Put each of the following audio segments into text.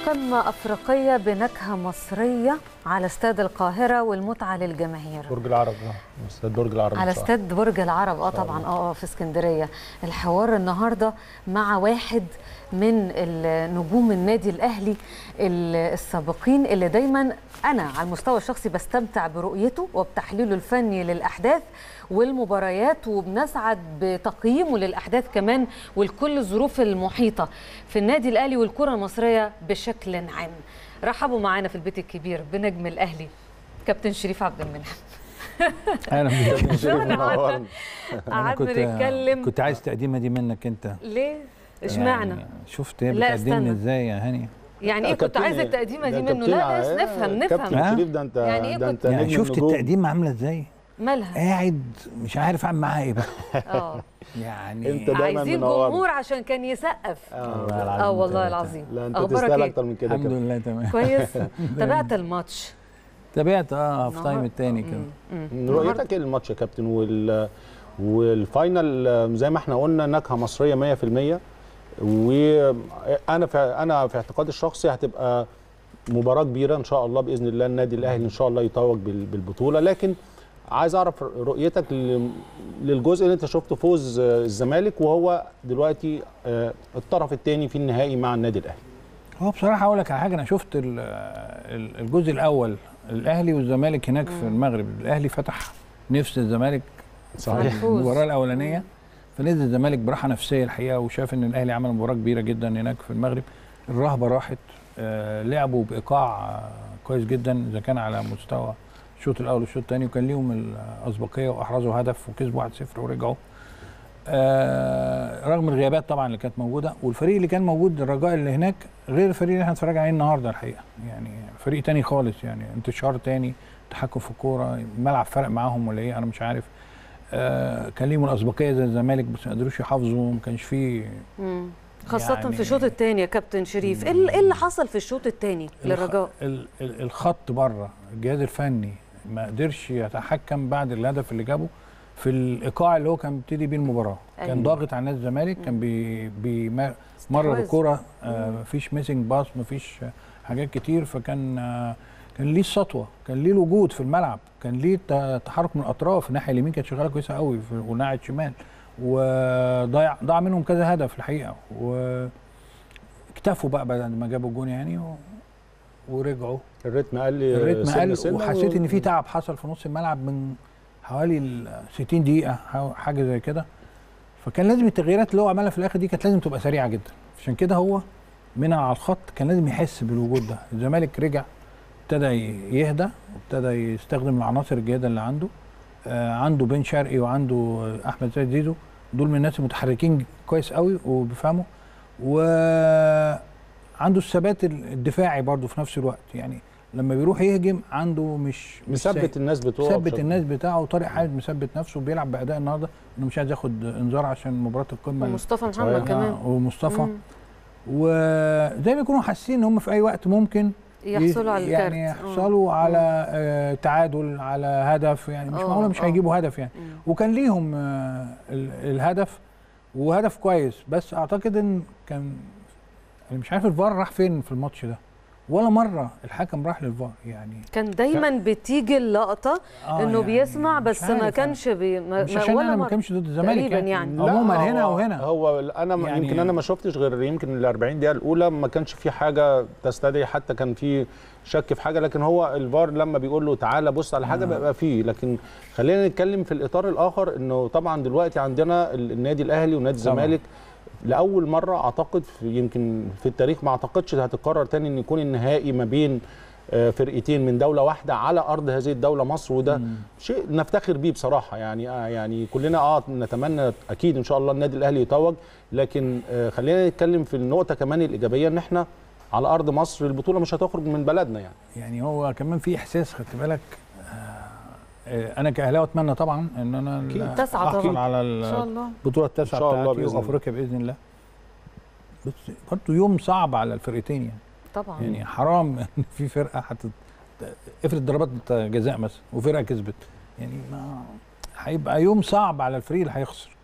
قمة أفريقية بنكهة مصرية على استاد القاهرة والمتعة للجماهير برج العرب اه استاد برج العرب على إن شاء استاد برج العرب اه طبعا اه آه، في اسكندريه الحوار النهارده مع واحد من ال- نجوم النادي الاهلي ال- السابقين اللي دايما انا على المستوى الشخصي بستمتع برؤيته وبتحليله الفني للاحداث والمباريات وبنسعد بتقييمه للاحداث كمان ولكل الظروف المحيطه في النادي الاهلي والكره المصريه بشكل عام رحبوا معانا في البيت الكبير بنجم الاهلي كابتن شريف عبد المنعم اهلا بيك الله. شريف منورنا. قعدنا نتكلم كنت عايز تقديمه دي منك انت ليه؟ اشمعنى؟ يعني شفت هي لا، بتقدمني استنى. ازاي يا هاني يعني ايه كنت كابتن- عايز التقديمه ده دي منه؟ كابتن لا ع- لا نفهم نفهم كابتن ها؟ شريف ده انت يعني إيه ده كنت- انت يعني نجم شفت النجوم. التقديم عامله ازاي مالها؟ قاعد مش عارف اعمل معاه ايه بقى اه يعني انت دايما عايزين منورنا. جمهور عشان كان يسقف اه والله اه العظيم والله تلاتة. العظيم لا انت اخبارك تستاهل ايه؟ اكتر من كده الحمد كده لله تمام كويس تابعت الماتش تابعت اه في تايم النهار- التاني كده مم. مم. رؤيتك ايه للماتش يا كابتن وال والفاينل آه، زي ما احنا قلنا نكهه مصريه 100% وانا في انا في اعتقادي الشخصي هتبقى مباراه كبيره ان شاء الله باذن الله النادي الاهلي ان شاء الله يتوج بال- بالبطوله لكن عايز اعرف رؤيتك لل- للجزء اللي انت شفته فوز آه، الزمالك وهو دلوقتي آه، الطرف الثاني في النهائي مع النادي الاهلي هو بصراحه اقول لك على حاجه انا شفت ال- ال- الجزء الاول الاهلي والزمالك هناك في المغرب الاهلي فتح نفس الزمالك صحيح. في المباراه الاولانيه فنزل الزمالك براحه نفسيه الحقيقه وشاف ان الاهلي عمل مباراه كبيره جدا هناك في المغرب الرهبه راحت آه، لعبوا بايقاع آه، كويس جدا اذا كان على مستوى الشوط الاول والشوط الثاني وكان ليهم الاسبقيه واحرزوا هدف وكسبوا 1-0 ورجعوا آه، رغم الغيابات طبعا اللي كانت موجوده والفريق اللي كان موجود الرجاء اللي هناك غير الفريق اللي احنا اتفرجنا عليه النهارده الحقيقه يعني فريق تاني خالص يعني انتشار تاني تحكم في الكوره الملعب فرق معاهم ولا ايه انا مش عارف آه كان ليهم الاسبقيه زي الزمالك بس ما قدروش يحافظوا ما كانش فيه مم. خاصة يعني- في الشوط الثاني يا كابتن شريف، ايه ال- إيه اللي حصل في الشوط الثاني للرجاء؟ ال- ال- الخط بره الجهاز الفني ما قدرش يتحكم بعد الهدف اللي جابه في الايقاع اللي هو كان بيبتدي بيه المباراه أيوة. كان ضاغط على نادي الزمالك كان بي بيمرر استحواذ. الكوره آه مفيش ميسنج باس مفيش آه، حاجات كتير فكان آه كان ليه السطوه كان ليه الوجود في الملعب كان ليه ت- تحرك من الاطراف الناحيه اليمين كانت شغاله كويسه قوي في- وناحيه الشمال وضيع ضاع منهم كذا هدف الحقيقه واكتفوا بقى بعد ما جابوا الجون يعني و... ورجعوا الريتم قال لي الريتم سنة قل سنة وحسيت و- ان في تعب حصل في نص الملعب من حوالي ال 60 دقيقه حو- حاجه زي كده فكان لازم التغييرات اللي هو عملها في الاخر دي كانت لازم تبقى سريعه جدا عشان كده هو من على الخط كان لازم يحس بالوجود ده الزمالك رجع ابتدى ي- يهدى وابتدى يستخدم العناصر الجيده اللي عنده آه عنده بن شرقي وعنده آه، احمد زيد زيزو دول من الناس المتحركين كويس قوي وبيفهموا وعنده الثبات الدفاعي برضه في نفس الوقت يعني لما بيروح يهجم عنده مش مش سايق. مثبت الناس بتوعه مثبت بشكل- الناس بتاعه وطارق حامد مثبت نفسه وبيلعب باداء النهارده انه مش عايز ياخد انذار عشان مباراه القمه ومصطفى صحيح. محمد كمان آه، ومصطفى مم. وزي ما يكونوا حاسين ان هم في اي وقت ممكن يحصلوا على الكارت يعني آه. يحصلوا على آه تعادل على هدف يعني مش آه، معقوله مش آه. هيجيبوا هدف يعني مم. وكان ليهم آه ال- الهدف وهدف كويس بس اعتقد ان كان انا مش عارف الفار راح فين في الماتش ده ولا مره الحكم راح للفار يعني كان دايما بتيجي اللقطة آه انه يعني بيسمع مش بس ما عارف كانش بي ما مش ما- عشان ولا انا ما مرة. كانش ضد الزمالك تقريباً يعني. لا، عموما هنا هو- وهنا هو انا يعني- يعني يمكن انا ما شفتش غير يمكن ال 40 دقيقه الاولى ما كانش في حاجه تستدعي حتى كان في شك في حاجه لكن هو الفار لما بيقول له تعالى بص على حاجه بيبقى فيه لكن خلينا نتكلم في الاطار الاخر انه طبعا دلوقتي عندنا ال- النادي الاهلي ونادي طبعاً. الزمالك لاول مره اعتقد في يمكن في التاريخ ما اعتقدش هتتكرر تاني ان يكون النهائي ما بين آه، فرقتين من دوله واحده على ارض هذه الدوله مصر وده مم. شيء نفتخر بيه بصراحه يعني آه يعني كلنا اه نتمنى اكيد ان شاء الله النادي الاهلي يتوج لكن آه خلينا نتكلم في النقطه كمان الايجابيه ان احنا على ارض مصر البطوله مش هتخرج من بلدنا يعني يعني هو كمان في احساس خدت بالك آه، آه، انا كاهلاوي اتمنى طبعا ان انا ال- أكيد. تسعة احصل طبعاً. على ان شاء ال- الله البطوله التاسعه إن شاء الله بتاعتي بإذن الله. وافريقيا باذن الله بس برضه يوم صعب على الفرقتين يعني طبعا يعني حرام ان في فرقه حتى افرض ضربات جزاء مثلا وفرقه كسبت يعني ما هيبقى يوم صعب على الفريق اللي هيخسر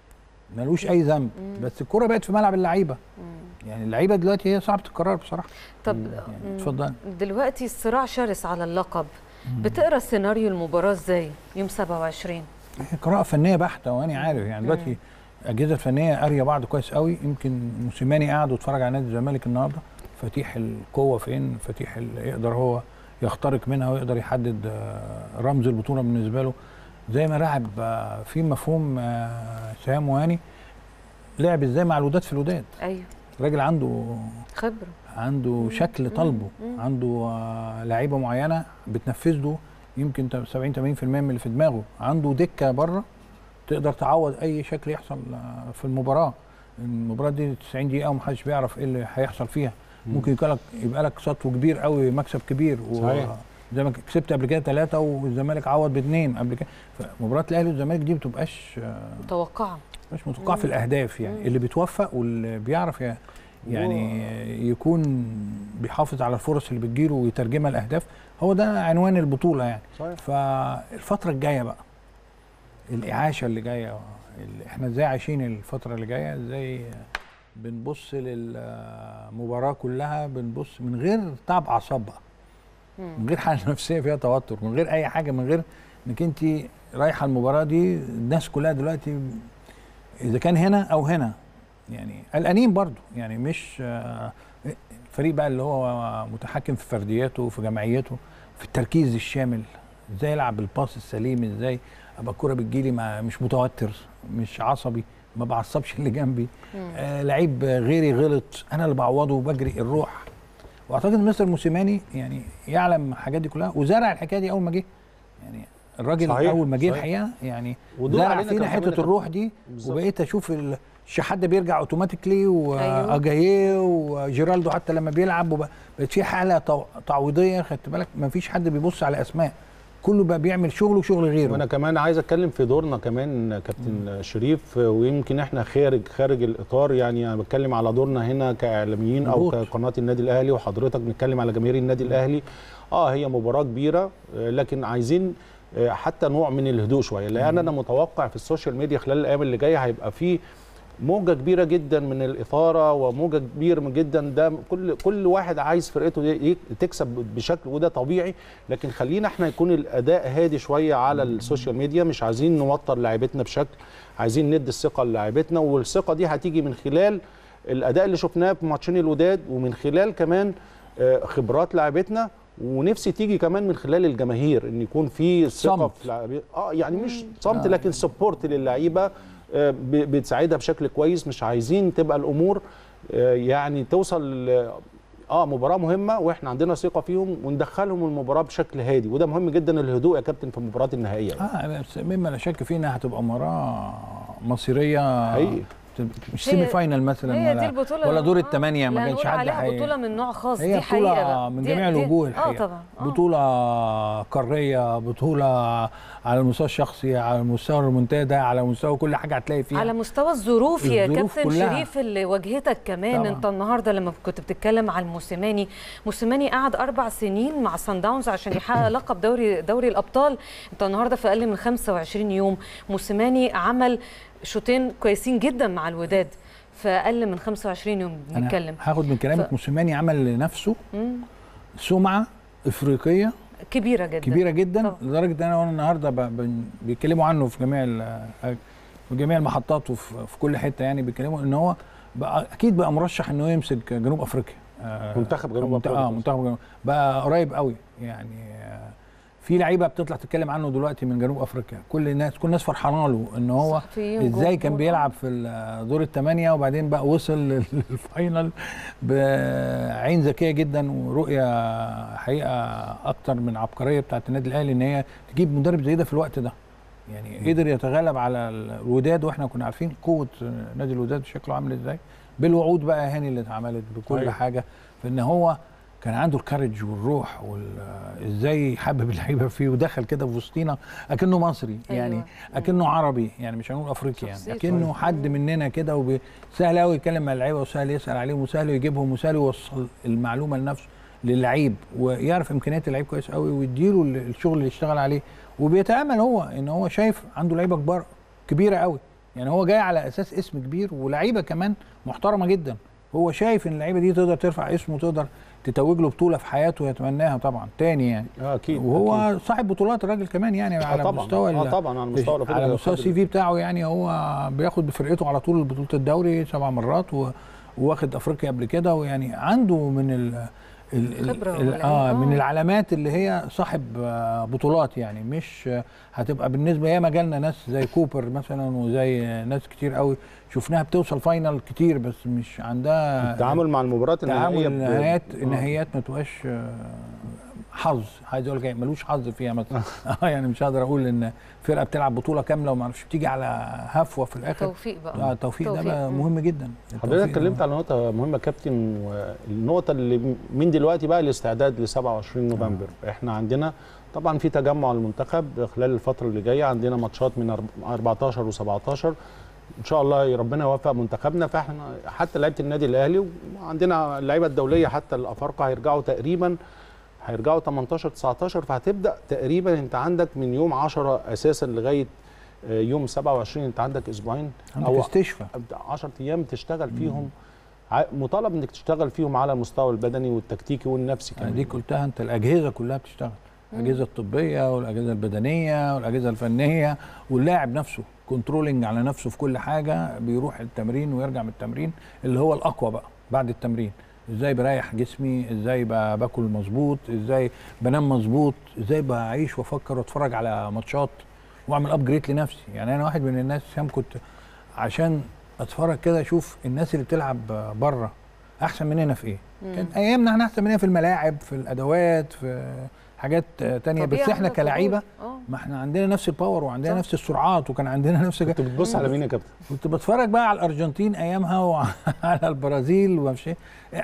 ملوش اي ذنب بس الكره بقت في ملعب اللعيبه يعني اللعيبه دلوقتي هي صعبه القرار بصراحه طب يعني اتفضل دلوقتي الصراع شرس على اللقب بتقرا سيناريو المباراه ازاي يوم 27 هي قراءه فنيه بحته وانا عارف يعني دلوقتي الاجهزه الفنيه قاريه بعض كويس قوي يمكن موسيماني قاعد واتفرج على نادي الزمالك النهارده فتيح القوه فين فتيح ال- يقدر هو يخترق منها ويقدر يحدد آه، رمز البطوله بالنسبه له زي ما لعب آه، في مفهوم آه، سهام وهاني لعب ازاي مع الوداد في الوداد ايوه الراجل عنده خبره عنده شكل طالبه عنده آه، لعيبه معينه بتنفذ له يمكن ت- 70 80% من اللي في دماغه عنده دكه بره تقدر تعوض اي شكل يحصل آه، في المباراه المباراه دي 90 دقيقه ومحدش بيعرف ايه اللي هيحصل فيها ممكن يبقى لك يبقى لك سطو كبير قوي مكسب كبير صحيح. زي ما كسبت قبل كده ثلاثه والزمالك عوض باثنين قبل كده فمباراه الاهلي والزمالك دي ما بتبقاش آه، متوقعه مش متوقع في الاهداف يعني اللي بيتوفق واللي بيعرف ي- يعني يكون بيحافظ على الفرص اللي بتجيله ويترجمها لاهداف هو ده عنوان البطوله يعني صحيح. فالفتره الجايه بقى الاعاشه اللي جايه اللي احنا ازاي عايشين الفتره اللي جايه ازاي بنبص للمباراه كلها بنبص من غير تعب اعصاب بقى من غير حاله نفسيه فيها توتر من غير اي حاجه من غير انك انت رايحه المباراه دي الناس كلها دلوقتي اذا كان هنا او هنا يعني قلقانين برضو يعني مش آه، الفريق بقى اللي هو متحكم في فردياته في جماعيته في التركيز الشامل ازاي يلعب الباص السليم ازاي ابقى الكوره بتجيلي ما مش متوتر مش عصبي ما بعصبش اللي جنبي آه لعيب غيري غلط انا اللي بعوضه وبجري الروح واعتقد مستر موسيماني يعني يعلم الحاجات دي كلها وزرع الحكايه دي اول ما جه يعني الراجل صحيح، اول ما جه صحيح. الحقيقه يعني ودور زرع علينا فينا كمان حته إنك- الروح دي بالظبط. وبقيت اشوف ال- الشحات ده بيرجع اوتوماتيكلي أيوة. واجاييه وجيرالدو حتى لما بيلعب وب- بقت في حاله تو- تعويضيه خدت بالك ما فيش حد بيبص على اسماء كله بقى بيعمل شغله وشغل غيره وانا كمان عايز اتكلم في دورنا كمان كابتن شريف ويمكن احنا خارج خارج الاطار يعني انا بتكلم على دورنا هنا كاعلاميين او مظبوط. كقناه النادي الاهلي وحضرتك بنتكلم على جماهير النادي الاهلي اه هي مباراه كبيره آه، لكن عايزين آه، حتى نوع من الهدوء شويه لان انا متوقع في السوشيال ميديا خلال الايام اللي جايه هيبقى في موجه كبيره جدا من الاثاره وموجه كبيره من جدا ده كل كل واحد عايز فرقته ي- تكسب بشكل وده طبيعي لكن خلينا احنا يكون الاداء هادي شويه على السوشيال ميديا مش عايزين نوتر لاعيبتنا بشكل عايزين ندي الثقه للاعيبتنا والثقه دي هتيجي من خلال الاداء اللي شفناه في ماتشين الوداد ومن خلال كمان آه، خبرات لاعيبتنا ونفسي تيجي كمان من خلال الجماهير ان يكون في ثقه صمت. في لاعبين اه يعني مش صمت لكن سبورت للعيبه آه، ب- بتساعدها بشكل كويس مش عايزين تبقى الامور آه، يعني توصل ل- اه مباراه مهمه واحنا عندنا ثقه فيهم وندخلهم المباراه بشكل هادي وده مهم جدا الهدوء يا كابتن في المباريات النهائيه يعني. اه بس مما لا شك فيه انها هتبقى مباراه مصيريه حقيقي. مش هي- سيمي فاينال مثلا هي ولا دي البطوله ولا دور آه، الثمانيه لا ما كانش نقول حد عليها حي- بطوله من نوع خاص هي دي حقيقه بطولة بقى. من دي- جميع دي- الوجوه اه الحقيقة طبعا آه. بطولة قارية بطولة على المستوى الشخصي على مستوى المنتدى على مستوى كل حاجة هتلاقي فيها على مستوى الظروف يا الظروف كابتن كلها. شريف اللي واجهتك كمان طبعاً. انت النهارده لما كنت بتتكلم على الموسيماني موسيماني قعد اربع سنين مع سان داونز عشان يحقق لقب دوري دوري الابطال انت النهارده في اقل من 25 يوم موسيماني عمل شوطين كويسين جدا مع الوداد في اقل من 25 يوم أنا بنتكلم هاخد من كلامك ف- موسيماني عمل لنفسه مم. سمعة إفريقية كبيره جدا كبيرة جدا طبعاً. لدرجة إن أنا وأنا النهاردة ب- بن- بيتكلموا عنه في جميع ال- في جميع المحطات وفي في كل حتة يعني بيتكلموا إن هو بقى أكيد بقى مرشح إنه يمسك جنوب أفريقيا آه، منتخب جنوب منت- أفريقيا. اه منتخب جنوب بقى قريب قوي يعني آه، في لعيبه بتطلع تتكلم عنه دلوقتي من جنوب افريقيا كل الناس كل الناس فرحانه له ان هو صحفيين، ازاي كان جمهور. بيلعب في ال- دور الثمانيه وبعدين بقى وصل للفاينل بعين ذكيه جدا ورؤيه حقيقه اكتر من عبقريه بتاعت النادي الاهلي ان هي تجيب مدرب زي ده في الوقت ده يعني قدر يتغلب على الوداد واحنا كنا عارفين قوه نادي الوداد شكله عامل ازاي بالوعود بقى هاني اللي اتعملت بكل أيوة. حاجه فان هو كان عنده الكارج والروح وازاي حابب اللعيبه فيه ودخل كده في وسطينا اكنه مصري أيوة. يعني اكنه عربي يعني مش هنقول افريقي يعني شخصيته. اكنه حد مننا كده وسهل قوي يتكلم مع اللعيبه وسهل يسال عليهم وسهل يجيبهم وسهل يوصل المعلومه لنفسه للعيب ويعرف امكانيات اللعيب كويس قوي ويديله ال- الشغل اللي يشتغل عليه وبيتامل هو ان هو شايف عنده لعيبه كبار كبيره قوي يعني هو جاي على اساس اسم كبير ولعيبه كمان محترمه جدا هو شايف ان اللعيبه دي تقدر ترفع اسمه وتقدر تتوج له بطوله في حياته يتمناها طبعا تاني يعني اه اكيد وهو أكيد. صاحب بطولات الراجل كمان يعني آه على طبعا مستوى اه ال- طبعا على مستوى رفيق على مستوى القدر. السي في بتاعه يعني هو بياخد بفرقته على طول بطوله الدوري سبع مرات و- وواخد افريقيا قبل كده ويعني عنده من ال ال- ال- خبرة ال- والعلم. اه آه. من العلامات اللي هي صاحب آه، بطولات يعني مش آه، هتبقى بالنسبه ياما جالنا ناس زي كوبر مثلا وزي آه، ناس كتير قوي شفناها بتوصل فاينل كتير بس مش عندها التعامل مع المباريات تعامل النهائيه ب- النهايات آه. النهايات ما تبقاش آه، حظ عايز اقول لك إيه، ملوش حظ فيها مثلا اه يعني مش هقدر اقول ان فرقه بتلعب بطوله كامله وما اعرفش بتيجي على هفوه في الاخر توفيق بقى اه التوفيق ده توفيق. بقى مم. مهم جدا حضرتك التوفيق اتكلمت ده- على نقطة مهمة كابتن والنقطة اللي من دلوقتي بقى الاستعداد ل 27 نوفمبر، احنا عندنا طبعا في تجمع المنتخب خلال الفترة اللي جاية عندنا ماتشات من أرب- 14 و17 ان شاء الله ربنا يوفق منتخبنا فاحنا حتى لعيبة النادي الاهلي وعندنا اللعيبة الدولية حتى الافارقة هيرجعوا تقريبا هيرجعوا 18 19 فهتبدا تقريبا انت عندك من يوم 10 اساسا لغايه آه، يوم 27 انت عندك اسبوعين عندك استشفاء 10 ايام تشتغل فيهم ع- مطالب انك تشتغل فيهم على المستوى البدني والتكتيكي والنفسي كمان دي قلتها انت الاجهزه كلها بتشتغل الاجهزه الطبيه والاجهزه البدنيه والاجهزه الفنيه واللاعب نفسه كنترولنج على نفسه في كل حاجه بيروح التمرين ويرجع من التمرين اللي هو الاقوى بقى بعد التمرين ازاي بريح جسمي ازاي ب- باكل مظبوط ازاي بنام مظبوط ازاي بعيش وافكر واتفرج على ماتشات واعمل ابجريد لنفسي يعني انا واحد من الناس سام كنت عشان اتفرج كده اشوف الناس اللي بتلعب بره احسن مننا في ايه كان ايامنا احنا احسن مننا في الملاعب في الادوات في حاجات آه، تانية بس طبيعي احنا عندك كلعيبه فضول. اه ما احنا عندنا نفس الباور وعندنا صح. نفس السرعات وكان عندنا نفس كنت بتبص على مين يا كابتن؟ كنت بتفرج بقى على الارجنتين ايامها وعلى البرازيل ومش إيه.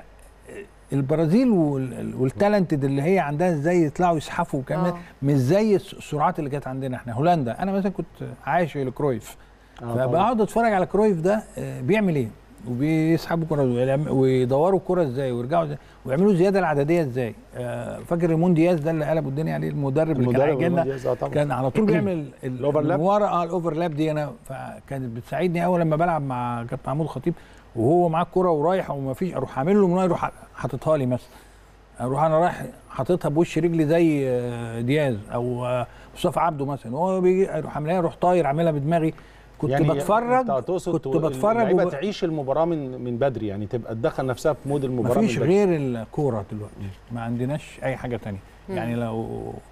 البرازيل وال- والتالنتد اللي هي عندها ازاي يطلعوا يزحفوا كمان آه. مش زي الس- السرعات اللي كانت عندنا احنا هولندا انا مثلا كنت عايش لكرويف آه طبعاً. فبقعد اتفرج على كرويف ده آه، بيعمل ايه وبيسحبوا كره ويعم- ويدوروا الكره ازاي ويرجعوا ازاي ويعملوا الزياده العدديه ازاي آه، فاكر ريمون دياز ده اللي قلبوا الدنيا عليه المدرب اللي كان المدرب هيجي لنا ريمون دياز، آه طبعاً. كان على طول بيعمل ال- الأوفرلاب؟ من ورا اه الاوفرلاب دي انا فكانت بتساعدني قوي لما بلعب مع كابتن محمود خطيب وهو معاه الكوره ورايح وما فيش اروح عامل له من ورا يروح حاططها لي مثلا اروح انا رايح حاططها بوش رجلي زي آه، دياز او آه، مصطفى عبده مثلا وهو بيجي اروح عاملها يروح طاير عاملها بدماغي كنت يعني بتفرج انت تقصد كنت تقول بتفرج اللعيبه وب... تعيش المباراه من من بدري يعني تبقى تدخل نفسها في مود المباراه مفيش من بدري. غير الكوره دلوقتي ما عندناش اي حاجه تانية يعني لو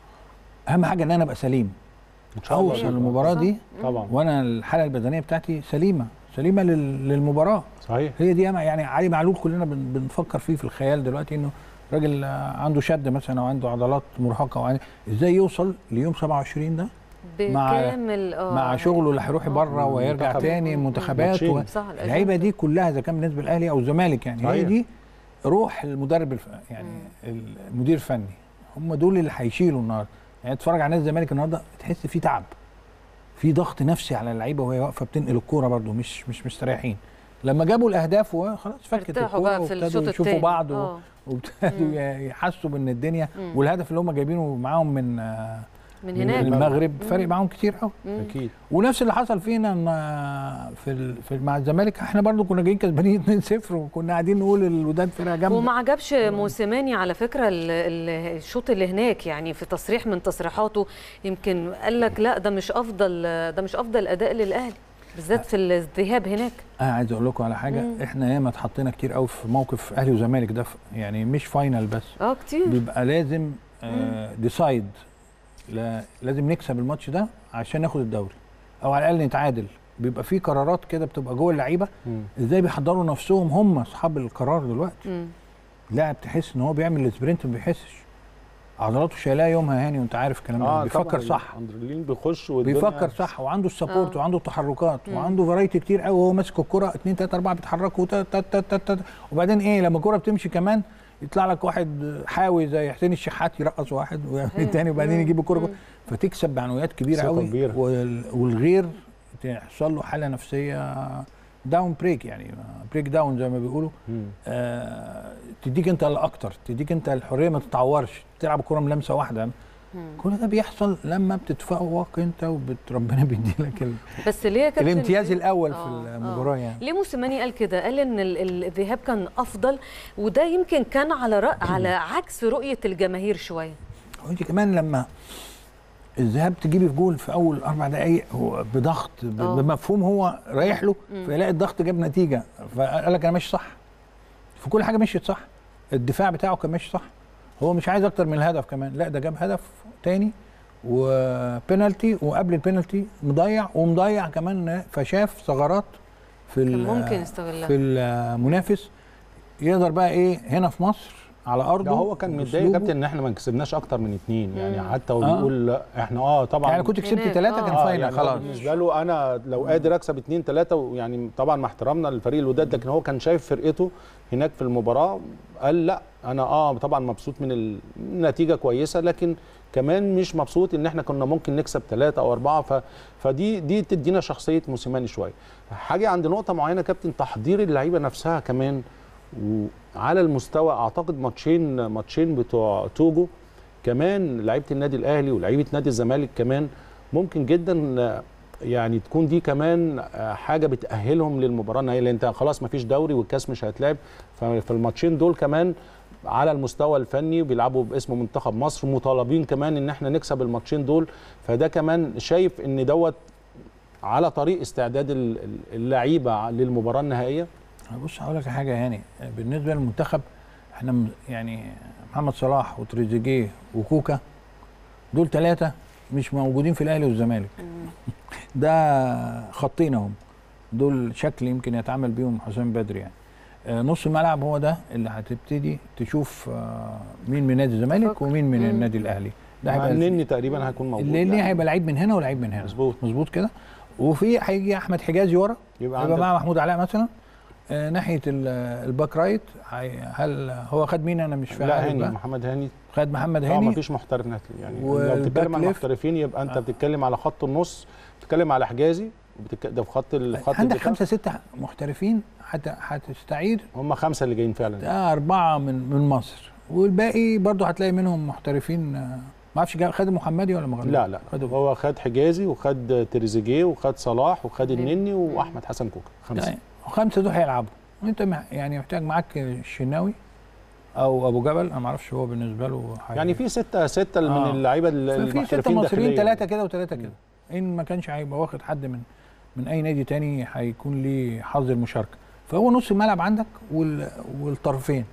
اهم حاجه ان انا ابقى سليم ان شاء الله اوصل المباراه دي طبعا وانا الحاله البدنيه بتاعتي سليمه سليمه لل- للمباراه صحيح هي دي أما- يعني علي معلول كلنا بن- بنفكر فيه في الخيال دلوقتي انه راجل آه، عنده شد مثلا او عنده عضلات مرهقه وعنده ازاي يوصل ليوم 27 ده مع- بكامل اه مع شغله اللي هيروح بره ويرجع منتخب. تاني منتخبات ماتشين. و... صح الأجندة. اللعيبه دي كلها اذا كان بالنسبه للاهلي او الزمالك يعني هي صحيح. دي روح المدرب الف... يعني المدير الفني هم دول اللي هيشيلوا النهارده يعني تتفرج على نادي الزمالك النهارده تحس في تعب في ضغط نفسي على اللعيبه وهي واقفه بتنقل الكوره برده مش مش مستريحين لما جابوا الاهداف وخلاص فكت ارتاحوا الكوره بقى في وابتدوا الشوط يشوفوا التاني. بعض و... آه. وابتدوا يحسوا بان الدنيا والهدف اللي هم جايبينه معاهم من آه، من من هناك المغرب فارق معاهم كتير قوي اكيد ونفس اللي حصل فينا ان في, ال... في مع الزمالك احنا برضو كنا جايين كسبانين 2-0 وكنا قاعدين نقول الوداد فرقه جامده وما عجبش موسيماني على فكره ال- ال- الشوط اللي هناك يعني في تصريح من تصريحاته يمكن قال لك لا ده مش افضل ده مش افضل اداء للاهلي بالذات في الذهاب هناك انا عايز اقول لكم على حاجه احنا ياما اتحطينا كتير قوي في موقف اهلي وزمالك ده ف- يعني مش فاينل بس اه كتير بيبقى لازم ديسايد لازم نكسب الماتش ده عشان ناخد الدوري او على الاقل نتعادل بيبقى في قرارات كده بتبقى جوه اللعيبه مم. ازاي بيحضروا نفسهم هم اصحاب القرار دلوقتي مم. لاعب تحس ان هو بيعمل السبرنت ما بيحسش عضلاته شايلاه يومها هاني وانت عارف الكلام ده بيفكر طبعاً. صح اندرلين بيخش والدنيا بيفكر صح وعنده السبورت آه. وعنده التحركات وعنده فرايتي كتير قوي وهو ماسك الكرة 2 3 4 بيتحركوا تا- تا- تا- تا- تا- وبعدين ايه لما الكرة بتمشي كمان يطلع لك واحد حاوي زي حسين الشحات يرقص واحد ويعمل التاني وبعدين يجيب الكرة فتكسب بعنويات كبيرة ثقة قوي كبيرة. وال- والغير تحصل له حالة نفسية داون بريك يعني بريك داون زي ما بيقولوا مم. آه تديك انت الاكتر تديك انت الحريه ما تتعورش تلعب الكره من لمسه واحده كل ده بيحصل لما بتتفوق انت وربنا بيديلك ال- بس ليه يا كابتن الامتياز الاول في آه، المباراه يعني ليه موسيماني قال كده؟ قال ان ال- ال- الذهاب كان افضل وده يمكن كان على رأ... على عكس رؤيه الجماهير شويه. وانت كمان لما الذهاب تجيبي في جول في اول اربع دقائق هو بضغط ب- آه. بمفهوم هو رايح له فيلاقي الضغط جاب نتيجه فقال لك انا ماشي صح في كل حاجه مشيت صح الدفاع بتاعه كان ماشي صح هو مش عايز اكتر من الهدف كمان لا ده جاب هدف تاني وبينالتي وقبل البينالتي مضيع ومضيع كمان فشاف ثغرات في كان ال- ممكن يستغلها. في المنافس يقدر بقى ايه هنا في مصر على ارضه ده هو كان متضايق يا بأسلوبه. كابتن ان احنا ما كسبناش اكتر من اتنين يعني مم. حتى هو آه. بيقول لا، احنا اه طبعا يعني كنت كسبت هناك، ثلاثة آه. كان آه فاينل يعني خلاص بالنسبه له انا لو قادر اكسب اتنين ثلاثه ويعني طبعا مع احترامنا للفريق الوداد لكن هو كان شايف فرقته هناك في المباراه قال لا انا اه طبعا مبسوط من ال- النتيجه كويسه لكن كمان مش مبسوط ان احنا كنا ممكن نكسب ثلاثه او اربعه ف... فدي دي تدينا شخصيه موسيماني شويه حاجه عند نقطه معينه كابتن تحضير اللعيبه نفسها كمان وعلى المستوى اعتقد ماتشين ماتشين بتوع توجو كمان لعيبه النادي الاهلي ولعيبه نادي الزمالك كمان ممكن جدا آه، يعني تكون دي كمان آه، حاجه بتاهلهم للمباراه النهائيه لان انت خلاص ما فيش دوري والكاس مش هيتلعب ففي الماتشين دول كمان على المستوى الفني بيلعبوا باسم منتخب مصر مطالبين كمان ان احنا نكسب الماتشين دول فده كمان شايف ان دوت على طريق استعداد ال- ال- اللعيبه للمباراه النهائيه بص هقول لك حاجه يعني بالنسبه للمنتخب احنا م- يعني محمد صلاح وتريزيجيه وكوكا دول ثلاثه مش موجودين في الاهلي والزمالك ده خطين اهم دول شكل يمكن يتعامل بيهم حسام بدري يعني آه، نص الملعب هو ده اللي هتبتدي تشوف آه، مين من نادي الزمالك فكر. ومين من مم. النادي الاهلي ده مع هيبقى النني تقريبا هيكون موجود اللي يعني. هيبقى لعيب من هنا ولعيب من هنا مظبوط. مظبوط كده وفي هيجي احمد حجازي ورا يبقى يبقى عندك مع محمود علاء مثلا آه ناحيه ال- الباك رايت هي- هل هو خد مين انا مش فاهم لا عارف هاني بقى. محمد هاني خد محمد اه هاني مفيش محترف نت- يعني لو والباك بتتكلم على ليفت. المحترفين يبقى انت آه. بتتكلم على خط النص بتتكلم على حجازي وبتك... ده في خط ال... في خط عندك الدفاع. خمسه سته محترفين حتى هتستعيد هم خمسه اللي جايين فعلا ده اربعه من من مصر والباقي برضه هتلاقي منهم محترفين آه، ما اعرفش جا- خد محمدي ولا مغربي لا لا خدوا هو خد حجازي وخد تريزيجيه وخد صلاح وخد النني واحمد حسن كوكا خمسه يعني خمسه دول هيلعبوا انت مح- يعني محتاج معاك الشناوي او ابو جبل انا ما اعرفش هو بالنسبه له هي- يعني في سته سته من آه. اللعيبه ال- في سته المحترفين مصريين داخليا. ثلاثه كده وثلاثه كده ان ما كانش هيبقى واخد حد من من اي نادي تاني هيكون ليه حظ المشاركه فهو نص الملعب عندك وال والطرفين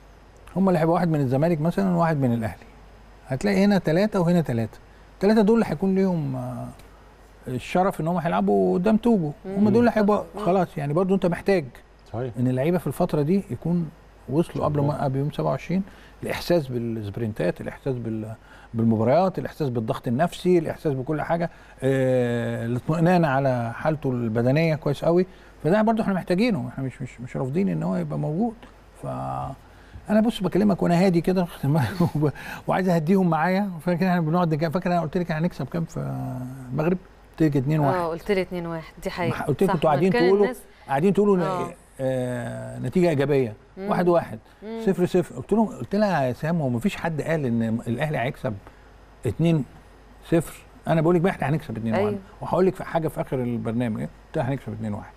هم اللي هيبقى واحد من الزمالك مثلا وواحد من الاهلي هتلاقي هنا ثلاثه وهنا ثلاثه الثلاثه دول اللي هيكون ليهم آه، الشرف ان هم هيلعبوا قدام توجو هم دول اللي هيبقوا خلاص يعني برضو انت محتاج صحيح ان اللعيبه في الفتره دي يكون وصلوا قبل ما قبل يوم 27 الاحساس بالسبرنتات الاحساس بال بالمباريات الاحساس بالضغط النفسي الاحساس بكل حاجه آه، الاطمئنان على حالته البدنيه كويس قوي فده برضو احنا محتاجينه احنا مش مش مش رافضين ان هو يبقى موجود ف انا بص بكلمك وانا هادي كده وب- وعايز اهديهم معايا فاكر احنا بنقعد نك- فاكر انا قلت لك هنكسب كام في المغرب قلت لك 2 1 اه قلت لي 2 1 دي حقيقه قلت لكم صح، انتوا قاعدين كان تقولوا الناس- قاعدين تقولوا آه. آه. آه نتيجه ايجابيه واحد واحد صفر صفر قلت لهم قلت لها يا سام هو مفيش حد قال ان الاهلي هيكسب 2 0 انا بقول لك بقى احنا هنكسب 2 1 أيوة. وهقول لك في حاجه في اخر البرنامج قلت لها هنكسب 2 1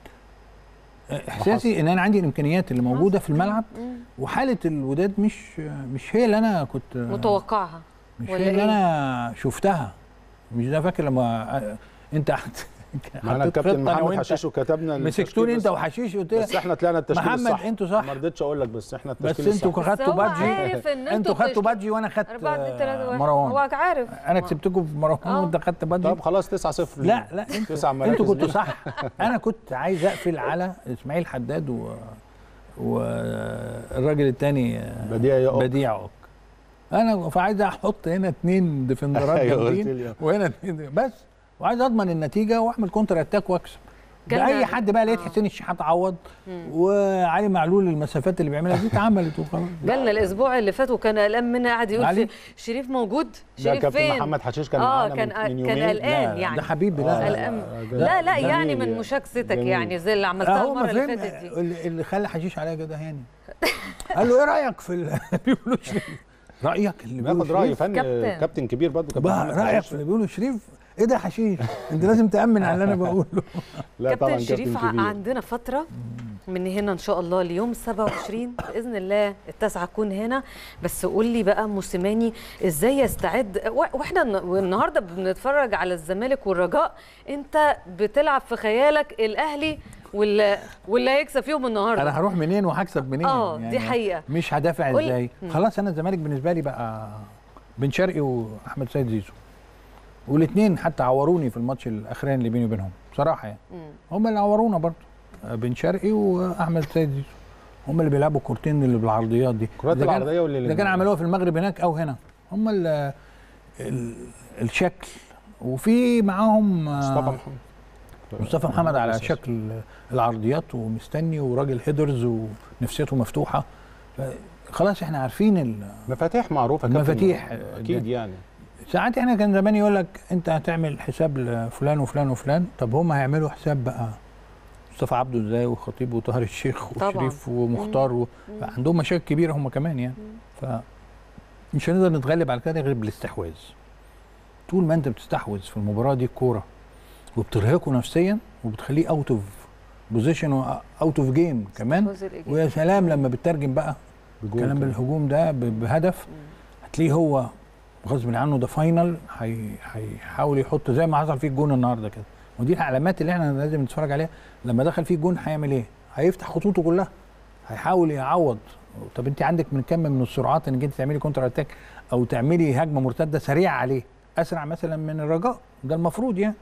احساسي ان انا عندي الامكانيات اللي موجوده في الملعب مم. وحاله الوداد مش مش هي اللي انا كنت متوقعها مش ولا هي اللي إيه؟ انا شفتها مش ده فاكر لما آه، انت حط- معانا حطيت الكابتن خطة أنا محمد وأنت. حشيش وكتبنا التشكيل مسكتوني بس- انت وحشيش قلت بس لك احنا طلعنا التشكيل محمد الصح انتوا صح ما رضيتش اقول لك بس احنا بس التشكيل انتوا الصح خدتوا هو بادجي عارف ان انتوا انتوا خدتوا بتشت- بادجي وانا خدت 4 2 3 آه، 1 مروان هو عارف انا كسبتكم في مروان آه. وانت خدت بادجي طب خلاص 9 0 لا لا انتوا تسع مراكز انتوا كنتوا ليه؟ صح انا كنت عايز اقفل على اسماعيل حداد و والراجل الثاني بديع يقف. بديع عق. انا فعايز احط هنا اثنين ديفندرات أيوة، قلت جامدين لي. وهنا اتنين بس وعايز اضمن النتيجه واعمل كونتر اتاك واكسب جالنا- باي حد بقى لقيت آه. حسين الشحات عوض وعلي معلول المسافات اللي بيعملها دي اتعملت وخلاص جالنا الاسبوع اللي فات وكان قلقان منها قاعد يقول علي؟ في شريف موجود ده شريف كابتن فين محمد حشيش كان اه معانا كان من- كان من يومين. قلقان لا، يعني ده حبيبي لا آه، قلقان ده- لا لا ده يعني جميل من مشاكستك جميل. يعني زي اللي عملتها هو المره اللي فهم فاتت دي اللي اللي خلى حشيش عليا كده هاني قال له ايه رايك في ال- بيقولوا شريف رايك اللي بيقوله بياخد راي شريف؟ فني كابتن. كابتن كبير برضه كابتن بقى محمد رايك حشيش. في اللي بيقوله شريف ايه ده يا حشيش انت لازم تامن على اللي انا بقوله لا طبعا كابتن شريف ع- كبير. عندنا فترة من هنا ان شاء الله ليوم 27 باذن الله التاسعه اكون هنا بس قول لي بقى موسيماني ازاي يستعد و- واحنا الن- النهارده بنتفرج على الزمالك والرجاء انت بتلعب في خيالك الاهلي واللي واللي هيكسب فيهم النهارده انا هروح منين وهكسب منين اه دي حقيقه مش هدافع قول- ازاي مم. خلاص انا الزمالك بالنسبه لي بقى بن شرقي واحمد سيد زيزو والاثنين حتى عوروني في الماتش الاخراني اللي بيني وبينهم بصراحه يعني مم. هم اللي عورونا برضه بن شرقي واحمد سيد زيزو هم اللي بيلعبوا الكورتين اللي بالعرضيات دي كرات إذا كان- العرضيه واللي اذا كان عملوها في المغرب هناك او هنا هم ال ال الشكل وفي معاهم آه، مصطفى محمد مصطفى محمد على أساسي. شكل العرضيات ومستني وراجل هيدرز ونفسيته مفتوحه ف- خلاص احنا عارفين ال- مفاتيح معروفه كابتن. المفاتيح. اكيد يعني ساعات احنا كان زمان يقول لك انت هتعمل حساب لفلان وفلان وفلان طب هم هيعملوا حساب بقى مصطفى عبده ازاي وخطيب وطاهر الشيخ طبعاً. وشريف ومختار و... عندهم مشاكل كبيره هم كمان يعني ف مش هنقدر نتغلب على كده غير بالاستحواذ طول ما انت بتستحوذ في المباراه دي الكوره وبترهقه نفسيا وبتخليه اوت اوف بوزيشن واوت اوف جيم كمان فوز الإيجابي. ويا سلام لما بتترجم بقى بجول الكلام كده. بالهجوم ده ب- بهدف هتلاقيه هو غصب عنه ده فاينل هي- هيحاول يحط زي ما حصل فيه الجون النهارده كده ودي العلامات اللي احنا لازم نتفرج عليها لما دخل فيه الجون هيعمل ايه؟ هيفتح خطوطه كلها هيحاول يعوض طب انت عندك من كم من السرعات انك انت تعملي كونتر اتاك او تعملي هجمه مرتده سريعه عليه اسرع مثلا من الرجاء ده المفروض يعني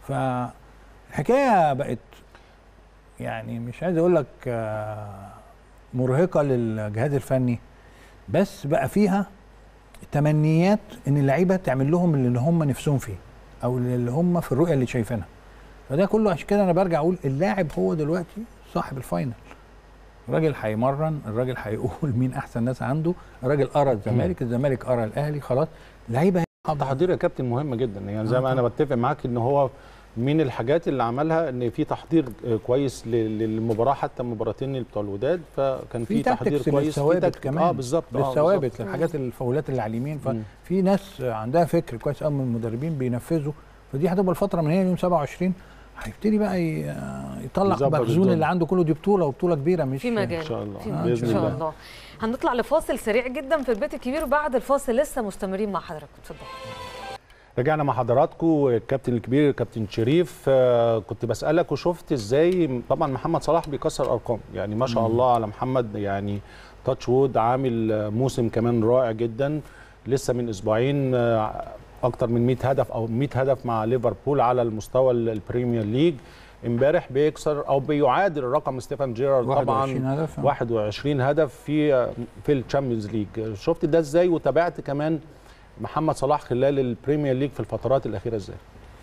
فالحكايه بقت يعني مش عايز اقول لك آه، مرهقه للجهاز الفني بس بقى فيها تمنيات ان اللعيبه تعمل لهم اللي هم نفسهم فيه او اللي هم في الرؤيه اللي شايفينها فده كله عشان كده انا برجع اقول اللاعب هو دلوقتي صاحب الفاينل الراجل هيمرن الراجل هيقول مين احسن ناس عنده الراجل قرا الزمالك الزمالك قرا الاهلي خلاص اللعيبه تحضير يا كابتن مهم جدا يعني زي آه ما انا طبعاً. بتفق معاك ان هو من الحاجات اللي عملها ان في تحضير آه، كويس ل- للمباراه حتى المباراتين بتوع الوداد فكان في, في تحضير تاكتكس كويس في للثوابت تكتيك- كمان اه بالظبط آه، بالثوابت بالظبط. للحاجات الفاولات اللي على اليمين مم. ففي ناس عندها فكر كويس قوي من المدربين بينفذوا فدي هتبقى الفتره من هنا يوم 27 هيبتدي بقى ي- يطلع يظبط مخزون الدنيا. اللي عنده كله دي بطوله وبطوله كبيره مش في مجال إن شاء الله. في آه، مجال. بإذن ان شاء الله. الله هنطلع لفاصل سريع جدا في البيت الكبير وبعد الفاصل لسه مستمرين مع حضرتك اتفضل رجعنا مع حضراتكم الكابتن الكبير كابتن شريف آه، كنت بسالك وشفت ازاي طبعا محمد صلاح بيكسر ارقام يعني ما شاء الله على محمد يعني تاتش وود عامل آه، موسم كمان رائع جدا لسه من اسبوعين آه، اكتر من 100 هدف او 100 هدف مع ليفربول على المستوى ال- البريمير ليج امبارح بيكسر او بيعادل رقم ستيفان جيرارد 21 طبعا هدف 21 هدف في في الشامبيونز ليج شفت ده ازاي وتابعت كمان محمد صلاح خلال البريمير ليج في الفترات الاخيره ازاي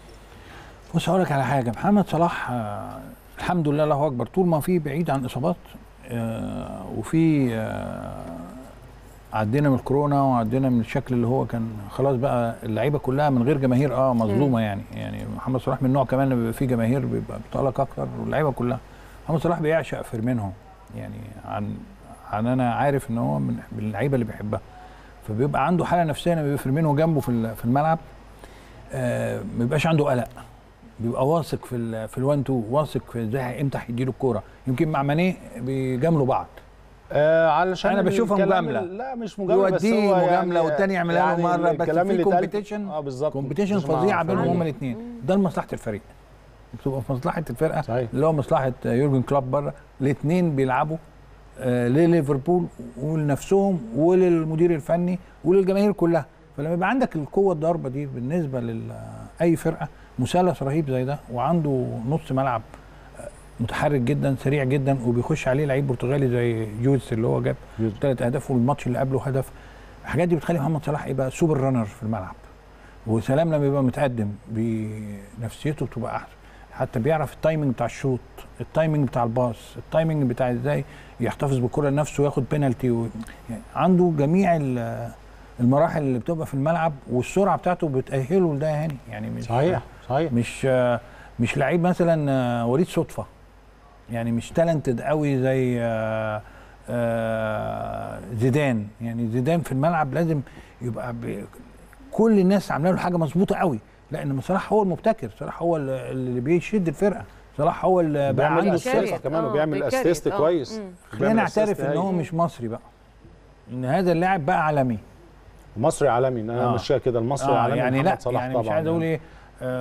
بص هقول لك على حاجه محمد صلاح آه الحمد لله الله اكبر طول ما في بعيد عن اصابات آه وفي آه عدينا من الكورونا وعدينا من الشكل اللي هو كان خلاص بقى اللعيبه كلها من غير جماهير اه مظلومه يعني يعني محمد صلاح من نوع كمان اللي بيبقى فيه جماهير بيبقى بتألق اكتر واللعيبه كلها محمد صلاح بيعشق فيرمينهو يعني عن عن انا عارف ان هو من من اللعيبه اللي بيحبها فبيبقى عنده حاله نفسيه لما بيبقى فيرمينهو جنبه في ال- في الملعب آه ما بيبقاش عنده قلق بيبقى واثق في ال في الوان تو واثق في ازاي امتى هيديله الكوره يمكن مع مانيه بيجاملوا بعض آه علشان أنا بشوفها الكلام مجاملة. ال- لا مش مجامله بس يوديه هو مجامله يعني والتاني يعملها له يعني مره بس الكلام في اللي اتقال- كومبيتيشن اه بالظبط كومبيتيشن مش مع فظيعه بينهم فريق. هما الاثنين ده لمصلحه الفريق بتبقى في مصلحه الفرقه صحيح. اللي هو مصلحه يورجن كلوب بره الاثنين بيلعبوا آه لليفربول ولنفسهم وللمدير الفني وللجماهير كلها فلما يبقى عندك القوه الضاربه دي بالنسبه لاي فرقه مثلث رهيب زي ده وعنده نص ملعب آه، متحرك جدا سريع جدا وبيخش عليه لعيب برتغالي زي جوز اللي هو جاب جوز. ثلاث اهداف والماتش اللي قبله هدف الحاجات دي بتخلي محمد صلاح يبقى سوبر رانر في الملعب وسلام لما يبقى متقدم بنفسيته بتبقى احسن حتى بيعرف التايمنج بتاع الشوط التايمنج بتاع الباص التايمنج بتاع ازاي يحتفظ بالكره لنفسه وياخد بينالتي و... يعني عنده جميع ال- المراحل اللي بتبقى في الملعب والسرعه بتاعته بتاهله لده يا هاني يعني مش صحيح صحيح مش مش لعيب مثلا وليد صدفه يعني مش تالنتد قوي زي آه، آه زيدان يعني زيدان في الملعب لازم يبقى ب... كل الناس عامله له حاجه مظبوطه قوي لان صلاح هو المبتكر صلاح هو اللي اللي بيشد الفرقه صلاح هو اللي بقى بيعمل عنده الكاري. اسيست كمان آه، وبيعمل بيكاري. اسيست آه. كويس مم. خلينا بيعمل نعترف assist ان هو هايل. مش مصري بقى ان هذا اللاعب بقى عالمي مصري عالمي انا آه. ماشيها كده المصري آه العالمي يعني محمد لا صلاح يعني طبعا مش عايز اقول ايه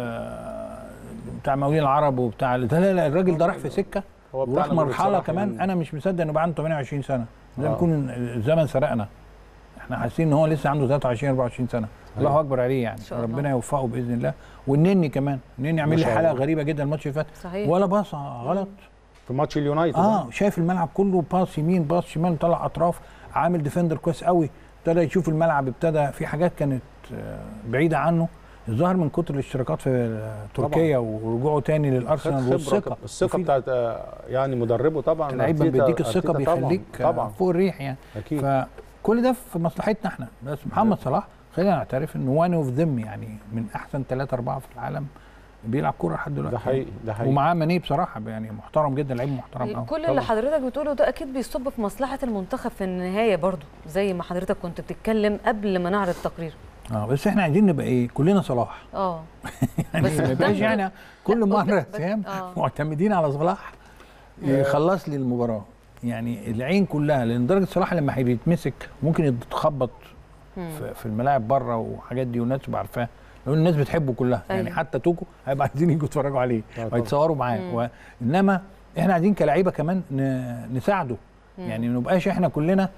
آه بتاع مقاولين العرب وبتاع ده لا لا الراجل ده راح في سكه هو وراح بتاعنا مرحله بصراحة كمان يعني. انا مش مصدق انه بقى عنده 28 سنه زي ما آه. يكون الزمن سرقنا احنا حاسين ان هو لسه عنده 23 24 سنه الله أيوة. اكبر عليه يعني شاء الله. ربنا يوفقه باذن الله والنني كمان النني عامل ما لي شاء حلقه الله. غريبه جدا الماتش اللي فات صحيح ولا باص غلط في ماتش اليونايتد اه شايف الملعب كله باص يمين باص شمال طلع اطراف عامل ديفندر كويس قوي ابتدى يشوف الملعب ابتدى في حاجات كانت آه، بعيده عنه الظاهر من كتر الاشتراكات في آه، تركيا ورجوعه تاني خد للارسنال خبرة والثقه الثقه وفي- بتاعت آه، يعني مدربه طبعا اللعيب أرتيتا- بيديك الثقه أرتيتا طبعاً، بيخليك آه، طبعا فوق الريح يعني اكيد فكل ده في مصلحتنا احنا بس محمد صلاح خلينا نعترف انه وان اوف ذم يعني من احسن ثلاثة أربعة في العالم بيلعب كوره لحد دلوقتي ده حقيقي ده حقيقي ومعاه ماني بصراحه يعني محترم جدا لعيب محترم قوي كل اللي طبعاً. حضرتك بتقوله ده اكيد بيصب في مصلحه المنتخب في النهايه برضو زي ما حضرتك كنت بتتكلم قبل ما نعرض التقرير اه بس احنا عايزين نبقى ايه كلنا صلاح اه يعني بس ما يبقاش قدام- يعني كل لا، مره قدام- بس- سام آه. معتمدين على صلاح يخلص لي المباراه يعني العين كلها لان درجه صلاح لما هيتمسك ممكن يتخبط مم. في, في الملاعب بره وحاجات دي والناس تبقى عارفاه لو الناس بتحبه كلها يعني أيوة. حتى توكو هيبقى عايزين يجوا يتفرجوا عليه طبعاً. ويتصوروا معاه مم. و... انما احنا عايزين كلاعيبه كمان ن... نساعده مم. يعني ما نبقاش احنا كلنا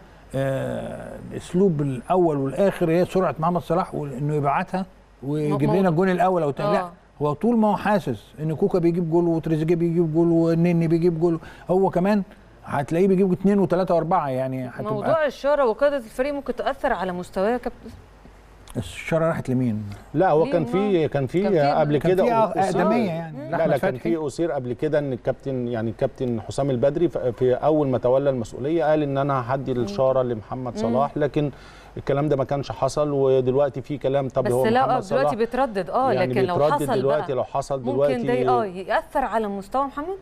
آه، الاسلوب الاول والاخر هي سرعه محمد صلاح وانه يبعتها ويجيب م- لنا الجون الاول او الثاني لا آه. هو طول ما هو حاسس ان كوكا بيجيب جول وتريزيجيه بيجيب جول والنني بيجيب جول هو كمان هتلاقيه بيجيب اثنين وثلاثه واربعه يعني هتبقى موضوع الشاره وقياده الفريق ممكن تاثر على مستواه يا كابتن الشاره راحت لمين؟ لا هو ليه كان ما- في كان في كان في- قبل كان كده في أثير- اقدميه يعني لا لأحمد لا كان فتحي. في اثير قبل كده ان الكابتن يعني الكابتن حسام البدري ف- في اول ما تولى المسؤوليه قال ان انا هدي الشاره لمحمد صلاح لكن الكلام ده ما كانش حصل ودلوقتي في كلام طب بس هو لا محمد آه، دلوقتي صلاح بيتردد اه يعني لكن لو بيتردد حصل دلوقتي بقى لو حصل دلوقتي ممكن ده اه ياثر على مستوى محمد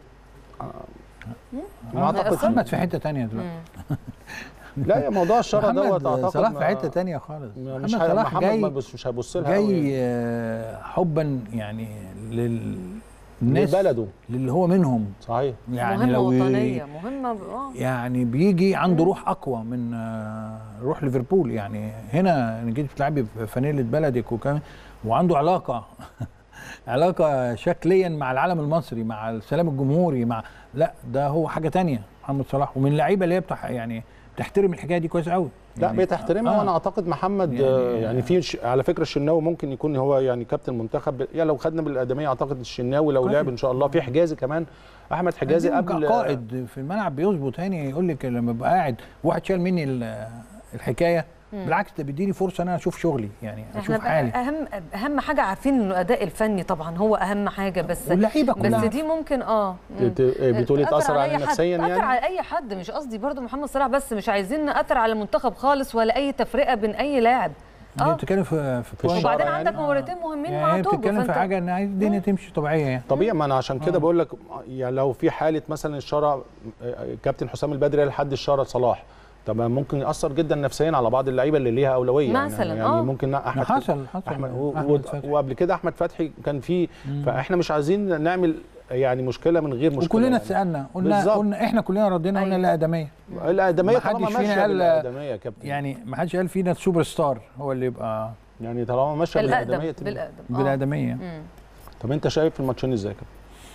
ما اعتقدش محمد في حته ثانيه دلوقتي مم. لا يا موضوع الشاره دوت محمد اعتقد صلاح ما- في حته ثانيه خالص مش محمد ه- صلاح محمد جاي ما بص- مش هيبص لها قوي جاي يعني. آه، حبا يعني لل الناس لبلده اللي هو منهم صحيح يعني مهمه لو ي- وطنيه مهمه ب- اه يعني بيجي عنده روح اقوى من آه، روح ليفربول يعني هنا إن جيت بتلعبي بفانيله بلدك وكمان وعنده علاقه علاقه شكليا مع العالم المصري مع السلام الجمهوري مع لا ده هو حاجه تانية محمد صلاح ومن اللعيبه اللي هي بتح يعني بتحترم الحكايه دي كويس قوي لا يعني بتحترمها آه. وانا اعتقد محمد يعني- يعني, يعني في ش... على فكره الشناوي ممكن يكون هو يعني كابتن منتخب يعني لو خدنا بالادميه اعتقد الشناوي لو كويس. لعب ان شاء الله في حجازي كمان احمد حجازي عايزين قبل قائد في الملعب بيظبط هاني يقول لك لما ببقى قاعد واحد شال مني ال- الحكايه بالعكس ده بيديني فرصه ان انا اشوف شغلي يعني احنا اشوف بقى حالي اهم اهم حاجه عارفين انه الاداء الفني طبعا هو اهم حاجه بس واللعيبه بس كلها دي ممكن اه مم. ت- بتقولي تأثر تاثر على عليه أي حد. نفسيا تأثر يعني على اي حد مش قصدي برضو محمد صلاح بس مش عايزين نأثر على المنتخب خالص ولا اي تفرقه بين اي لاعب دي اه بتتكلم في في في point. الشارع وبعدين يعني. عندك مباراتين مهمين يعني مع هي توجو بتتكلم في فأنت- حاجه ان عايز الدنيا تمشي طبيعيه يعني طبيعي ما انا عشان كده بقول لك يعني لو في حاله مثلا الشاره كابتن حسام البدري لحد الشاره صلاح طب ممكن ياثر جدا نفسيا على بعض اللعيبه اللي ليها اولويه مثلاً، يعني, آه. يعني ممكن احمد حصل حصل احمد و- أحمد و- فتحي. وقبل كده احمد فتحي كان في فاحنا مش عايزين نعمل يعني مشكله من غير مشكله وكلنا يعني. اتسالنا قلنا بالظبط. قلنا احنا كلنا ردينا قلنا أيوة. لا ادميه الادميه ما طالما حدش ماشيه فينا قال- بالادميه يا كابتن يعني ما حدش قال فينا السوبر ستار هو اللي يبقى يعني طالما ماشيه بالادميه بالاقدم تبقى- بالاقدم آه. بالادميه مم. طب انت شايف الماتشين ازاي كده؟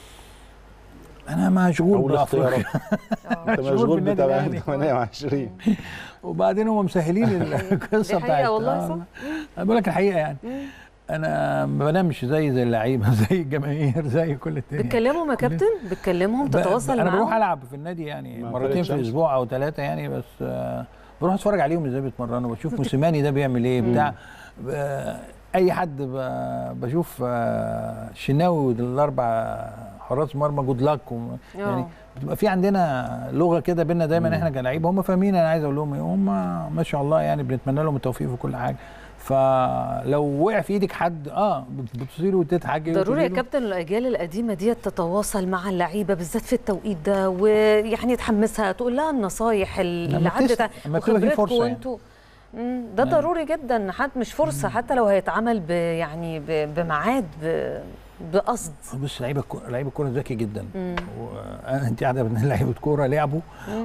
انا مشغول او بافريقيا الاختيارات آه. انت مشغول مشغول بالنادي الأهلي. ب 28 وبعدين هم مسهلين القصه دي بتاعت حقيقة والله آه، صح. انا بقول لك الحقيقه يعني انا ما بنامش زي زي اللعيبه زي الجماهير زي كل الدنيا بتكلمهم يا كابتن بتكلمهم ب- تتواصل انا بروح معاهم العب في النادي يعني مع مرتين فرقة في شمس. الاسبوع او ثلاثه يعني بس آه، بروح اتفرج عليهم ازاي بيتمرنوا بشوف موسيماني ده بيعمل ايه بتاع آه، اي حد ب- بشوف آه، الشناوي الاربع حراس مرمى جود لاك و... يعني آه. بتبقى في عندنا لغه كده بينا دايما احنا كلاعيبه هم فاهمين انا عايز اقول لهم ايه هم ما شاء الله يعني بنتمنى لهم التوفيق في كل حاجه فلو وقع في ايدك حد اه بتصيري وتضحكي ضروري يا وتقولي له كابتن الاجيال القديمه دي تتواصل مع اللعيبه بالذات في التوقيت ده ويعني تحمسها تقول لها النصايح اللي لما عدت تسأل- لما بتبقى في وخبرتكم فرصة يعني. وانتوا مم، ده ضروري جدا حتى مش فرصه حتى لو هيتعمل ب يعني ب- بميعاد ب- بقصد بص لعيبه الكو- لعيب الكوره ذكي جدا وانا انت قاعده من لعيبه كوره لعبوا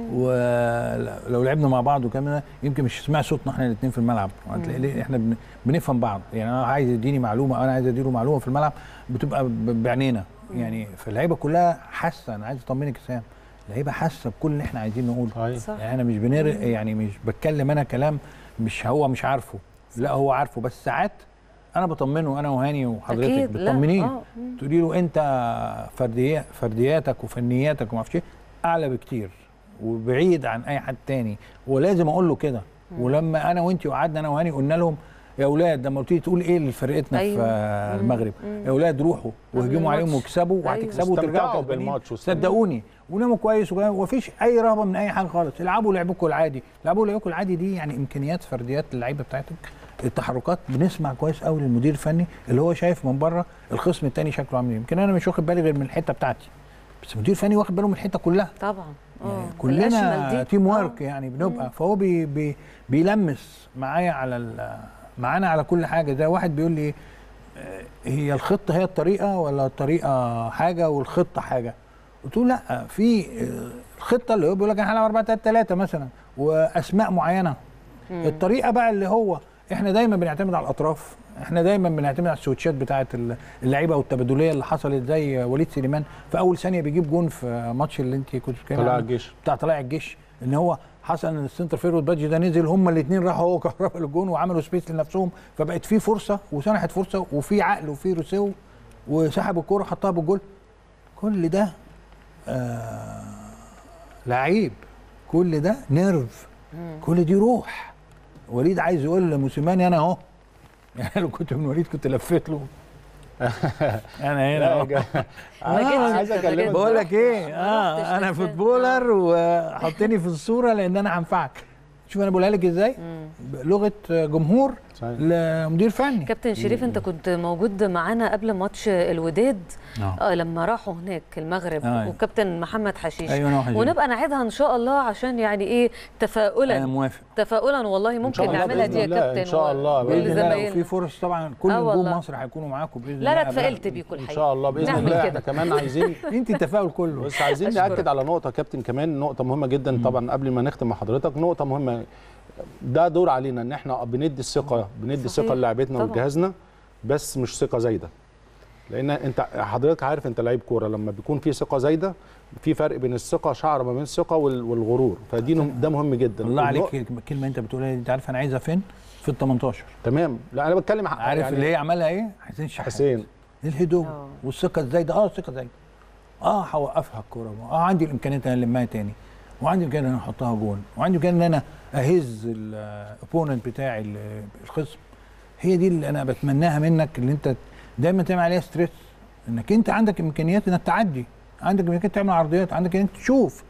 ولو لعبنا مع بعض وكمان يمكن مش سمع صوتنا احنا الاثنين في الملعب هتلاقي ليه احنا بن- بنفهم بعض يعني انا عايز يديني معلومه انا عايز اديله معلومه في الملعب بتبقى ب- بعينينا يعني فاللعيبه كلها حاسه انا عايز اطمنك يا سام اللعيبه حاسه بكل اللي احنا عايزين نقوله صحيح صح يعني انا مش بنر يعني مش بتكلم انا كلام مش هو مش عارفه لا هو عارفه بس ساعات انا بطمنه انا وهاني وحضرتك أكيد، لا، بتطمنيه آه، مم. تقولي له انت فرديات فردياتك وفنياتك وما اعرفش ايه اعلى بكتير وبعيد عن اي حد تاني ولازم اقول له كده ولما انا وانت وقعدنا انا وهاني قلنا لهم يا اولاد لما قلت لي تقول ايه لفرقتنا أيوة. في آه، مم. المغرب مم. يا اولاد روحوا واهجموا عليهم الماتش. واكسبوا أيوة. وهتكسبوا وترجعوا واستمتعوا كسبانين. بالماتش واستمتعوا. صدقوني وناموا كويس ومفيش اي رهبه من اي حاجه خالص العبوا لعبكم العادي العبوا لعبكم العادي دي يعني امكانيات فرديات اللعيبه بتاعتك التحركات بنسمع كويس قوي للمدير الفني اللي هو شايف من بره الخصم الثاني شكله عامل ايه يمكن انا مش واخد بالي غير من الحته بتاعتي بس المدير الفني واخد باله من الحته كلها طبعا يعني اه كلنا الأشمل دي. تيم آه. وورك يعني بنبقى فهو بي بي بيلمس معايا على ال- معانا على كل حاجه زي واحد بيقول لي آه، هي الخطه هي الطريقه ولا الطريقه حاجه والخطه حاجه قلت له لا في آه، الخطه اللي هو بيقول لك احنا هنلعب 4 3 3 مثلا واسماء معينه الطريقه بقى اللي هو احنا دايما بنعتمد على الاطراف احنا دايما بنعتمد على السويتشات بتاعه اللعيبه والتبادليه اللي حصلت زي وليد سليمان في اول ثانيه بيجيب جون في ماتش اللي انت كنت بتتكلم طلع عنه. الجيش بتاع طلائع الجيش ان هو حصل ان السنتر فيرود بادجي ده نزل هما الاثنين راحوا هو كهرباء للجون وعملوا سبيس لنفسهم فبقت في فرصه وسنحت فرصه وفي عقل وفي روسيو وسحب الكوره حطها بالجول كل ده آه لعيب كل ده نيرف كل دي روح وليد عايز يقول لموسيماني انا اهو يعني لو كنت من وليد كنت لفيت له انا هنا لا يا أهو. جا- ما جيتش انا عايز أنت، ما اكلمك جيتش. بقول لك ايه ما اه رحتش انا تتفاهم. فوتبولر وحطني في الصوره لان انا هنفعك شوف انا بقولها لك ازاي لغه جمهور صحيح. لمدير فني كابتن شريف انت كنت موجود معانا قبل ماتش الوداد آه. اه لما راحوا هناك المغرب آه. وكابتن محمد حشيش ايوه انا وحشيش. ونبقى نعيدها ان شاء الله عشان يعني ايه انا تفاؤلا موافق تفاؤلا والله إن ممكن شاء الله نعملها بإذن دي يا الله، كابتن إن شاء الله وكل باذن الله لو زمايلنا في فرص طبعا كل آه نجوم والله. مصر هيكونوا معاكم باذن لا الله لا اتفائلت بيكم ان الحقيقه شاء الله باذن نعمل الله كده. احنا كمان عايزين انت التفاؤل كله بس عايزين أشكرك. ناكد على نقطه كابتن كمان نقطه مهمه جدا طبعا قبل ما نختم مع حضرتك نقطه مهمه ده دور علينا ان احنا بندي الثقه بندي صحيح. الثقه للاعبتنا طبعا. ولجهازنا بس مش ثقه زايده لان انت حضرتك عارف انت لعيب كوره لما بيكون في ثقه زايده في فرق بين الثقه شعر ما بين الثقه وال- والغرور فدي نم- ده مهم جدا الله عليك والنق- الكلمه انت بتقولها دي انت عارف انا عايزها فين في ال 18 تمام لا انا بتكلم ع- عارف يعني اللي هي عملها ايه حسين شحات حسين الهدوء آه. والثقه الزايده اه الثقه زايده اه هوقفها الكوره اه عندي الامكانيات ان انا المها تاني وعندي امكانيه ان انا احطها جون وعندي امكانيه ان انا اهز الاوبوننت بتاعي ال- الخصم هي دي اللي انا بتمناها منك اللي انت دايما تعمل عليها ستريس انك انت عندك امكانيات انك تعدي عندك امكانيات تعمل عرضيات عندك انك تشوف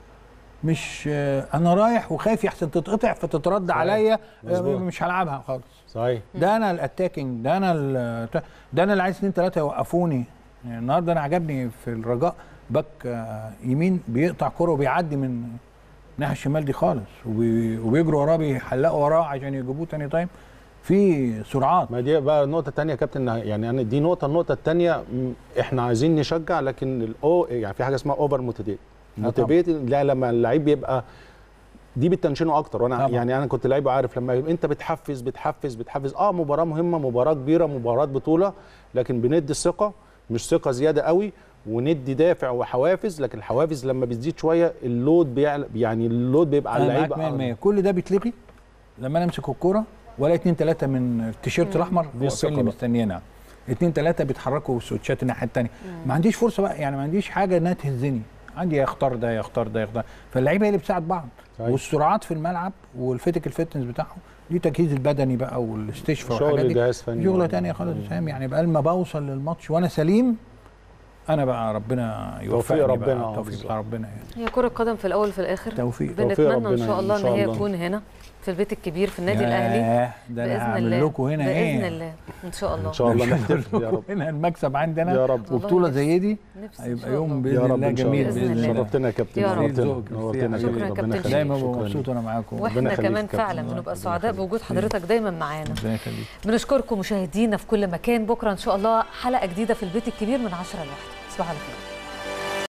مش آه، انا رايح وخايف يحسن تتقطع فتترد صحيح. عليا آه، مظبوط. مش هلعبها خالص صحيح ده انا الاتاكينج ده انا ال- ده انا اللي عايز اثنين ثلاثه يوقفوني يعني النهارده انا عجبني في الرجاء باك آه، يمين بيقطع كرة وبيعدي من الناحيه الشمال دي خالص وبي- وبيجروا وراه بيحلقوا وراه عشان يجيبوه تاني تايم في سرعات ما دي بقى النقطة التانية يا كابتن يعني أنا دي نقطة النقطة التانية م، احنا عايزين نشجع لكن الأو يعني في حاجة اسمها اوفر موتيفيت طبعا. موتيفيت لا لما اللعيب بيبقى دي بتنشنه اكتر وانا طبعا. يعني انا كنت لعيب عارف لما يبقى انت بتحفز بتحفز بتحفز اه مباراه مهمه مباراه كبيره مباراه بطوله لكن بندي الثقه مش ثقه زياده قوي وندي دافع وحوافز لكن الحوافز لما بتزيد شويه اللود بيعلى يعني اللود بيبقى على انا معاك اللعيبه 100% كل ده بيتلغي لما انا امسك الكوره ولا اتنين ثلاثه من التيشيرت الاحمر دي واقفين الثقة لي بقى. مستنيينها اتنين ثلاثه بيتحركوا سويتشات الناحيه الثانيه ما عنديش فرصه بقى يعني ما عنديش حاجه انها تهزني عندي يا اختار ده يا اختار ده يا اختار فاللعيبه هي اللي بتساعد بعض صحيح. والسرعات في الملعب والفيتيكال فيتنس بتاعهم دي التجهيز البدني بقى والاستشفاء شغل والحاجات دي جهاز فني شغله تانية خالص فاهم يعني بقى ما بوصل للماتش وانا سليم انا بقى ربنا توفيق يوفقني ربنا، بقى آه، توفيق بالظبط. بتاع ربنا يعني هي كرة قدم في الأول في الآخر توفيق بنتمنى إن ربنا شاء الله إن إن شاء هي الله. تكون هنا في البيت الكبير في النادي الأهلي ياه، ده انا بإذن هعمل الله لكم هنا ايه بإذن الله إن شاء الله ان شاء الله مش هعمل نحتفل يا رب لكم هنا المكسب عندنا يا رب والله وبطوله نفسي. زي دي نفسي إن هيبقى شاء يوم الله. باذن يا رب الله إن شاء جميل الله. بإذن الله. شرفتنا يا كابتن يا رب. نورتنا ذوقك. نورتنا يا شكراً كابتن. يا ربنا كابتن يخليك. دايما ببقى شكراً. مبسوط وانا معاكم ربنا واحنا يخليك كمان كابتن. فعلا ربنا بنبقى يخليك. سعداء بوجود حضرتك دايما معانا ربنا يخليك بنشكركم مشاهدينا في كل مكان بكره ان شاء الله حلقه جديده في البيت الكبير من 10 ل 1 تصبحوا على خير